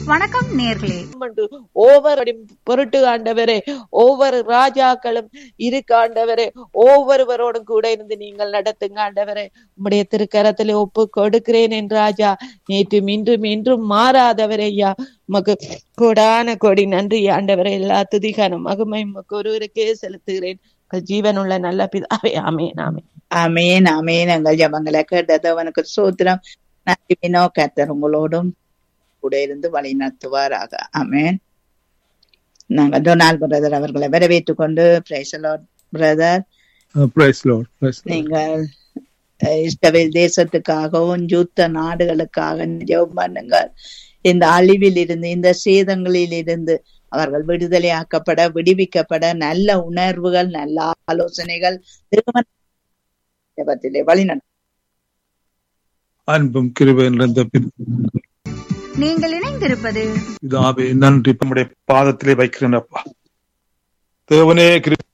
வணக்கம் நேர்களே என்று ஒவ்வொரு பொருட்டு ஆண்டவரே ஒவ்வொரு ராஜாக்களும் இருக்கு ஆண்டவரே ஒவ்வொருவரோடும் கூட இருந்து நீங்கள் நடத்துங்க ஆண்டவரே உம்முடைய திருக்கரத்திலே ஒப்பு கொடுக்கிறேன் என் ராஜா நேற்றும் இன்றும் இன்றும் மாறாதவரே ஐயா உமக்கு கோடான கோடி நன்றி ஆண்டவரே எல்லா துதிகான மகுமை உமக்கு ஒருவருக்கே செலுத்துகிறேன் உங்கள் ஜீவனுள்ள நல்ல பிதாவே ஆமேன் ஆமேன் அமேன் அமேன் எங்கள் ஜபங்களை கேட்டது அவனுக்கு சூத்திரம் நன்றி வினோ கர்த்தர் உங்களோடும் கூட இருந்து வழி நடத்துவாராக அமேன் நாங்கள் டொனால்ட் பிரதர் அவர்களை வரவேற்றுக் கொண்டு brother Uh, praise Lord. Praise Lord. நீங்கள் அஹ், இஸ்ரவேல் தேசத்துக்காகவும் யுத்த நாடுகளுக்காக ஜெபம் பண்ணுங்கள் இந்த அழிவில் இருந்து இந்த சேதங்களில் இருந்து அவர்கள் விடுதலையாக்கப்பட விடுவிக்கப்பட நல்ல உணர்வுகள் நல்ல ஆலோசனைகள் தேவன் ஜெபத்திலே வழிநடத்த அன்பும் கிருபையும் நிறைந்த நீங்கள் இணைந்திருப்பது பிதாவே நன்றி நம்முடைய பாதத்திலே வைக்கிறேன் அப்பா தேவனே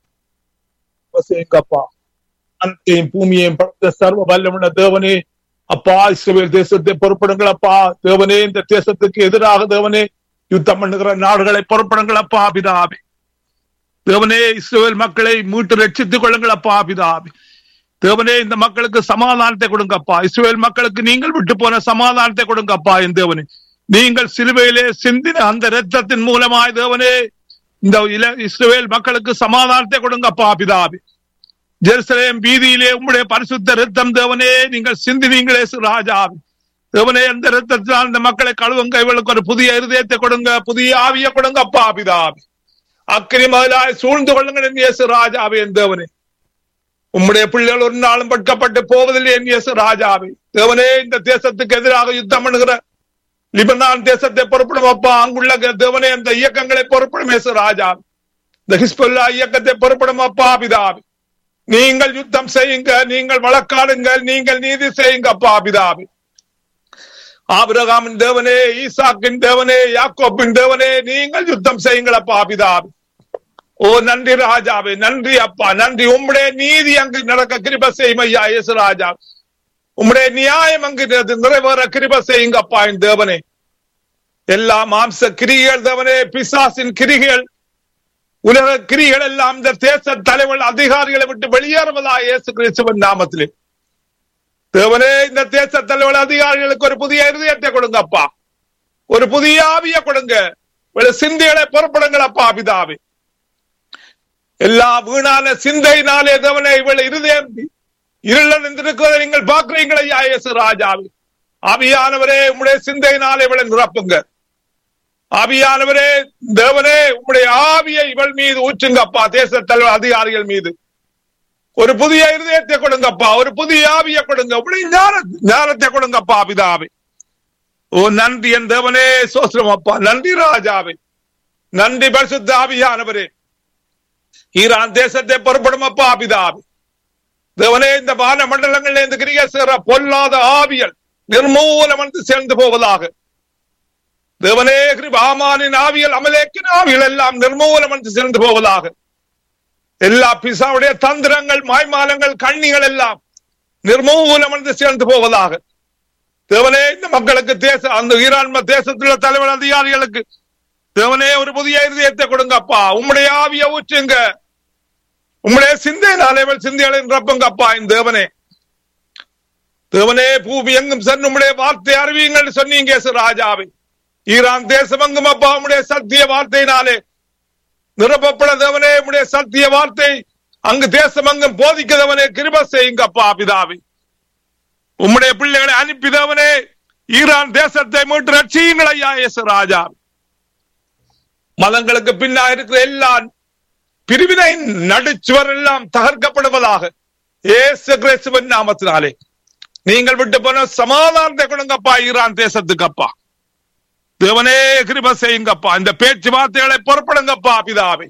கிருபா அனைத்தையும் பூமியையும் படைத்த சர்வ வல்லமுள்ள தேவனே அப்பா இஸ்ரவேல் தேசத்தை பொறுப்படுங்கள் அப்பா தேவனே இந்த தேசத்துக்கு எதிராக தேவனே யுத்தம் பண்ணுகிற நாடுகளை பொறுப்படுங்கள் அப்பா பிதாவே தேவனே இஸ்ரவேல் மக்களை மீட்டு ரட்சித்துக் கொள்ளுங்கள் அப்பா பிதாவே தேவனே இந்த மக்களுக்கு சமாதானத்தை கொடுங்கப்பா இஸ்ரவேல் மக்களுக்கு நீங்கள் விட்டு போன சமாதானத்தை கொடுங்கப்பா என் தேவனே நீங்கள் சிலுவையிலே சிந்தின அந்த இரத்தத்தின் மூலமாய் தேவனே இந்த இல- இஸ்ரவேல் மக்களுக்கு சமாதானத்தை கொடுங்கப்பா பிதாவே ஜெருசலேம் வீதியிலே உம்முடைய பரிசுத்த ரத்தம் தேவனே நீங்கள் சிந்தினீங்களே சு ராஜாவே தேவனே அந்த ரத்தத்தினால் இந்த மக்களை கழுவுங்க இவளுக்கு ஒரு புதிய இருதயத்தை கொடுங்க புதிய ஆவியை கொடுங்க அப்பா பிதாவே அக்கினி முதலாய் சூழ்ந்து கொள்ளுங்கள் என் இயேசு ராஜாவே என் தேவனே உம்முடைய பிள்ளைகள் ஒரு நாளும் பட்கப்பட்டு போவதில்லை என் இயேசு ராஜாவே தேவனே இந்த தேசத்துக்கு எதிராக யுத்தம் பண்ணுகிற லிபனான் தேசத்தை பொறுப்படும் அப்பா அங்குள்ள தேவனே அந்த இயக்கங்களை பொறுப்படும் இயேசு ராஜா இந்த ஹிஸ்புல்லா இயக்கத்தை பொறுப்படும் அப்பா பிதாவே நீங்கள் யுத்தம் செய்யுங்க நீங்கள் வழக்காடுங்கள் நீங்கள் நீதி செய்யுங்க அப்பா பிதாவே ஆபிரகாமின் தேவனே ஈசாக்கின் தேவனே யாக்கோப்பின் தேவனே நீங்கள் யுத்தம் செய்யுங்கள் அப்பா பிதாவே ஓ நன்றி ராஜாவே நன்றி அப்பா நன்றி உம்முடைய நீதி அங்கு நடக்க கிருப செய்யும் ஐயா இயேசு ராஜா உம்முடைய நியாயம் அங்கு நிற- நிறைவேற கிருப செய்யுங்க அப்பா என் தேவனே எல்லா மாம்ச கிரிகள் தேவனே பிசாசின் கிரிகள் உலக கிரிகள் எல்லாம் இந்த தேச தலைவர் அதிகாரிகளை விட்டு வெளியேறுவதா இயேசு கிறிஸ்துவின் நாமத்திலே தேவனே இந்த தேச தலைவர் அதிகாரிகளுக்கு ஒரு புதிய இருதயத்தை கொடுங்க அப்பா ஒரு புதிய ஆவிய கொடுங்க ஒரு சிந்தைகளை பொறுப்படுங்கள் அப்பா பிதாவே எல்லா வீணான சிந்தையினாலே தேவனே இவள் இருதயம் இருளறிந்திருக்கிறதை நீங்கள் பார்க்கிறீங்களே ஐயா இயேசு ராஜாவே ஆவியானவரே உம்முடைய சிந்தையினாலே இவளை நிரப்புங்க ஆவியானவரே தேவனே உம்முடைய ஆவியை இவள் மீது ஊற்றுங்கப்பா தேச தலைவர் அதிகாரிகள் மீது ஒரு புதிய இருதயத்தை கொடுங்கப்பா ஒரு புதிய ஆவியை கொடுங்க உம்முடைய ஞான ஞானத்தை கொடுங்கப்பா பிதாவே ஓ நன்றி என் தேவனே சோஸ்திரம் அப்பா நன்றி ராஜாவே நன்றி பரிசுத்த ஆவியானவரே ஈரான் தேசத்தை பொறுப்படும் அப்பா பிதாவே தேவனே இந்த வான மண்டலங்களில் இந்த கிரியை செய்கிற பொல்லாத ஆவியல் நிர்மூலம் வந்து சேர்ந்து போவதாக தேவனே கிருபாமானின் ஆவியல் அமலேக்கின் ஆவியல் எல்லாம் நிர்மூலம் வந்து சேர்ந்து போவதாக எல்லா பிசாவுடைய தந்திரங்கள் மாய்மாலங்கள் கண்ணிகள் எல்லாம் நிர்மூலம் வந்து சேர்ந்து போவதாக தேவனே இந்த மக்களுக்கு தேச அந்த ஈரான் தேசத்தில் உள்ள தலைவர் அதிகாரிகளுக்கு தேவனே ஒரு புதிய இருதயத்தை கொடுங்கப்பா உம்முடைய ஆவிய ஊற்றுங்க உம்முடைய சிந்தையினாலே சிந்தைகளை நிரப்புங்கப்பா இந்த தேவனே தேவனே பூமி எங்கும் சென்று உம்முடைய வார்த்தை அறிவியுங்கள் சொன்னீங்க இயேசு ராஜாவை ஈரான் தேசம் எங்கும் அப்பா உம்முடைய சத்திய வார்த்தையினாலே நிரப்பப்பட தேவனே உம்முடைய சத்திய வார்த்தை அங்கு தேசம் அங்கும் போதிக்கதவனே கிருப செய்யுங்கப்பா பிதாவை உம்முடைய பிள்ளைகளை அனுப்பிதவனே ஈரான் தேசத்தை மீட்டு ரட்சியுங்கள் ஐயா இயேசு ராஜா மதங்களுக்கு பின்னா இருக்கிற எல்லா பிரிவினை நடுச்சுவர் எல்லாம் தகர்க்கப்படுவதாக ஏசு கிறிஸ்துவின் நாமத்தினாலே நீங்கள் விட்டு போன சமாதானத்தை கொடுங்கப்பா ஈரான் தேசத்துக்கு அப்பா தேவனே கிருப செய்யுங்கப்பா இந்த பேச்சுவார்த்தைகளை பொறுப்படுங்கப்பா பிதாவை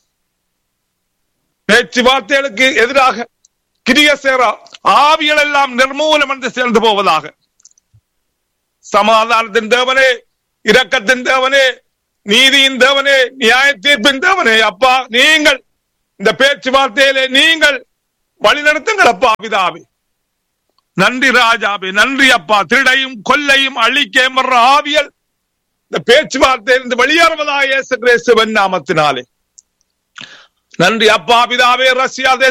பேச்சுவார்த்தைகளுக்கு எதிராக கிரிய சேரா ஆவிகள் எல்லாம் நிர்மூலம் என்று சேர்ந்து போவதாக சமாதானத்தின் தேவனே இரக்கத்தின் தேவனே நீதியின் தேவனே நியாய தீர்ப்பின் தேவனே அப்பா நீங்கள் இந்த பேச்சுவார்த்தையிலே நீங்கள் வழி நடத்துங்கள் அப்பா பிதாவே நன்றி ராஜாவே நன்றி அப்பா திருடையும் கொல்லையும் அழிக்க வர்ற ஆவியல் இந்த பேச்சுவார்த்தையிலிருந்து வெளியேறுவதாக இயேசு கிறிஸ்துவின் நாமத்தினாலே நன்றி அப்பா பிதாவே ரஷ்யா